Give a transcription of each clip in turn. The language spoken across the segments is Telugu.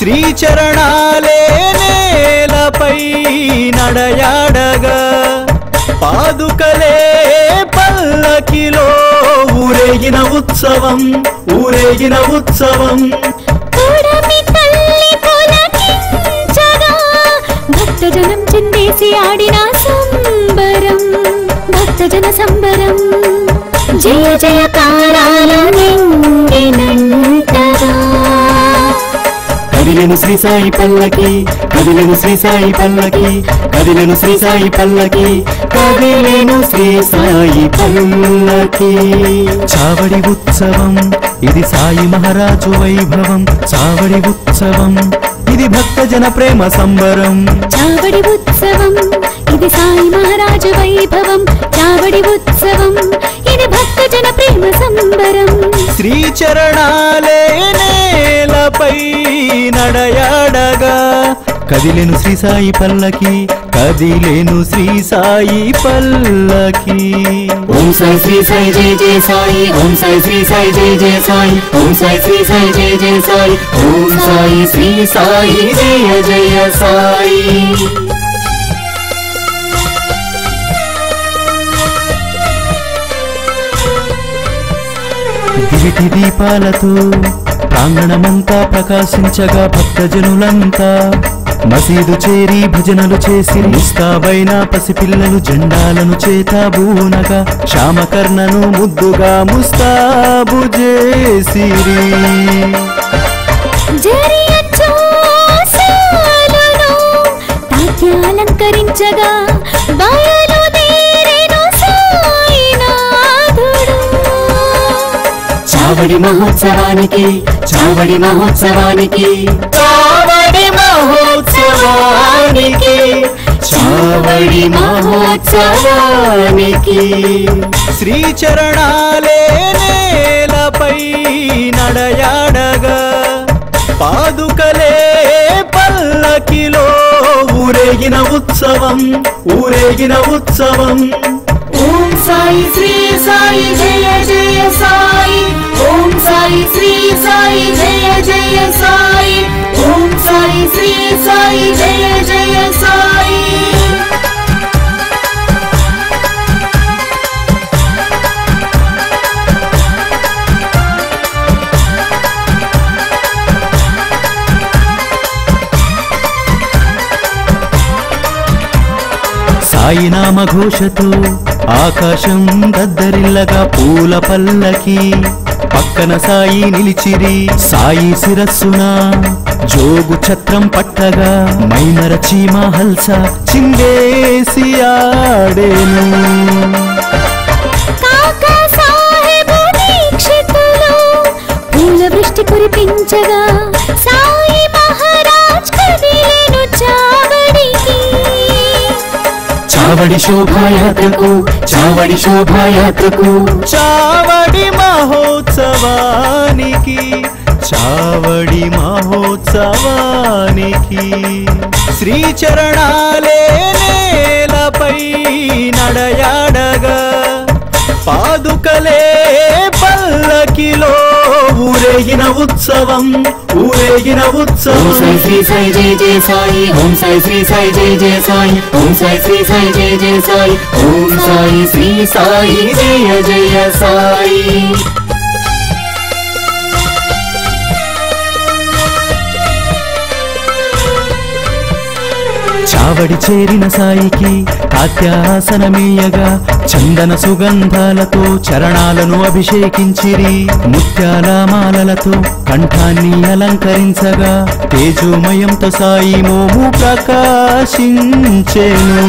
శ్రీచరణాలే నేలపై నడయాడగా పాదుకలే పల్లకిలో ఊరేగిన ఉత్సవం ఊరేగిన ఉత్సవం కూడమి తల్లి పులకించగా భక్తజనం చిందేసి ఆడిన సంబరం భక్తజన సంబరం జయ జయకారాలు నిండినంతగా కదిలెను శ్రీ సాయి పల్లకి కదిలెను శ్రీ సాయి పల్లకి కదిలెను శ్రీ సాయి పల్లకి కదిలెను శ్రీ సాయి పల్లకి చావడి ఉత్సవం ఇది సాయి మహారాజు వైభవం చావడి ఉత్సవం ఇది భక్తజన ప్రేమ సంబరం చావడి ఉత్సవం ఇది సాయి మహారాజు వైభవం చావడి ఉత్సవం ఇది భక్తజన ప్రేమ సంబరం శ్రీచరణాలే నేలపై నడయాడగా కదిలెను శ్రీ సాయి పల్లకి కదిలెను శ్రీ సాయి పల్లకి ఓం సాయి శ్రీ సాయి జయ జయ సాయి ఓం సాయి శ్రీ సాయి జయ జయ సాయి ఓం సాయి శ్రీ సాయి జయ జయ సాయి ఓం సాయి శ్రీ సాయి జయ జయ సాయి దివిటి దీపాలతో ప్రాంగణమంతా ప్రకాశించగా భక్తజనులంతా మసీదు చేరి భజనలు చేసి ముస్తాబైన పసిపిల్లలు జెండాలను చేతాబూనగా శ్యామకర్ణను ముద్దుగా ముస్తాబు చేసిరి జరియచ్చు సాలును తాత్యాలంకరించగా బయలుదేరెను సాయినాథుడు చావడి మహోత్సవానికి చావడి మహోత్సవానికి చావడి మహోత్సవానికి చావడి మహోత్సవానికి శ్రీచరణాలే నేలపై నడయాడగా పాదుకలే పల్లకిలో ఊరేగిన ఉత్సవం ఊరేగిన ఉత్సవం ఓం సాయి శ్రీ సాయి జయ జయ సాయి ఓం సాయి శ్రీ సాయి జయ జయ సాయి ఓం సాయి శ్రీ సాయి జయ జయ సాయి సాయి నామ ఘోషతో ఆకాశం దద్దరిల్లగా పూల పల్లకి పక్కన సాయి నిలిచిరి సాయి శిరస్సున జోగు ఛత్రం పట్టగా మైమర చీమ హల్స చిందేసి ఆడేను కాకా సాహెబు దీక్షితులు పూల వృష్టి కురిపించగా సాయి మహారాజ్ కదిలేను చావడికి చావడి శోభాయాత్రకు చావడి శోభాయాత్రకు చావడి మహోత్సవానికి చావడి మహోత్సవానికి శ్రీచరణాలే నేలపై నడయాడగా పాదుకలే పల్లకిలో ఊరేగిన ఉత్సవం ఊరేగిన ఓం ఉత్సవం సాయి శ్రీ సాయి జయ జయ సాయి ఓం సాయి శ్రీ సాయి జయ జయ సాయి ఓం సాయి శ్రీ సాయి జయ జయ సాయి ఓం సాయి శ్రీ సాయి జయ జయ సాయి చావడి చేరిన సాయికి కాత్యాసనమీయగా చందన సుగంధాలతో చరణాలను అభిషేకించిరి ముత్యాల మాలలతో కంఠాన్ని అలంకరించగా తేజోమయంతో సాయి మోము ప్రకాశించెను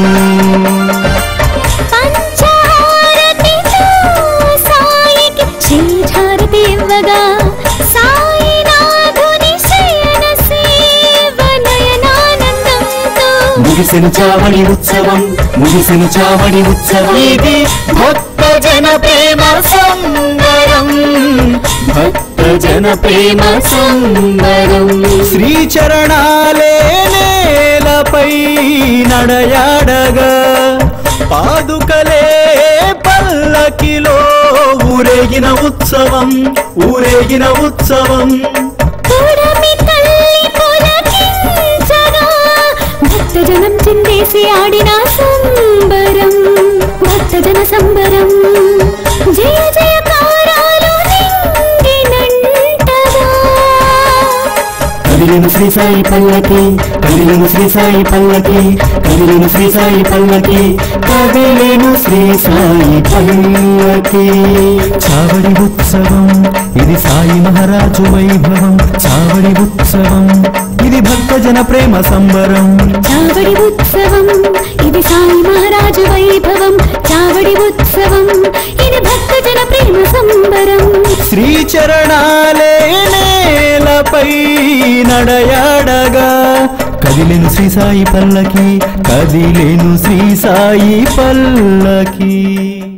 పంచహారతితో సాయికి శ్రీహారతి ఇవ్వగా సాయినాథుని శయన సేవ నయనానందంతో ముగిసెను చావడి ఉత్సవం ముగిసెను చావడి ఉత్సవం ఇది భక్త జన ప్రేమ సుందరం భక్త జన ప్రేమ సుందరం శ్రీచరణాలే నేలపై నడయాడగా పాదుకలే పల్లకిలో ఊరేగిన ఉత్సవం ఊరేగిన ఉత్సవం కూడమి తల్లి పుల భక్తజనం చిందేసి ఆడిన సంబరం భక్తజన సంబరం జయ జయకారాలు నిండినంటగా కదిలిన శ్రీ సాయి పల్లకి కదిలిన శ్రీ సాయి పల్లకి కదిలిన శ్రీ సాయి పల్లకి కదిలిన శ్రీ సాయి పల్లకి చావడి ఉత్సవం ఇది సాయి మహారాజు వైభవం చావడి ఉత్సవం ఇది భక్తజన ప్రేమ సంబరం చావడి ఉత్సవం ఇది సాయి మహారాజు వైభవం చావడి ఉత్సవం ఇది భక్తజన ప్రేమ సంబరం శ్రీ చరణాలే నేలపై నడయాడగా కదిలేను శ్రీ సాయి పల్లకి కదిలేను శ్రీ సాయి పల్లకి